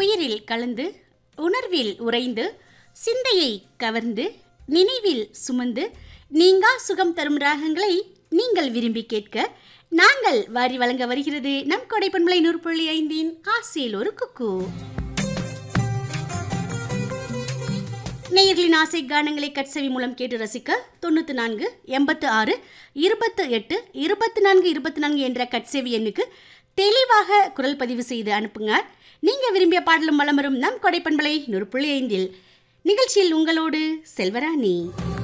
உயிரில் கலந்து உணர்வில் உறைந்து சிந்தையை கவர்ந்து நினைவில் சுமந்து நீங்கா சுகம் தரும் ராகங்களை நீங்கள் விரும்பி கேட்க நாங்கள் வாரி வழங்க வருகிறது நம் கொடைப்பண்பலை நூறு புள்ளி ஐந்தின் ஆசையில் ஒரு குக்கு நேயர்களின் ஆசை கானங்களை கட்சவி மூலம் கேட்டு ரசிக்க தொண்ணூற்றி நான்கு எண்பத்து ஆறு இருபத்து எட்டு இருபத்தி நான்கு இருபத்தி நான்கு என்ற கட்சேவி எண்ணுக்கு தெளிவாக குரல் பதிவு செய்து அனுப்புங்க நீங்க விரும்பிய பாடலும் வளம் வரும் நம் கொடைப்பண்பலை நூறு புள்ளி ஐந்தில் நிகழ்ச்சியில் உங்களோடு செல்வராணி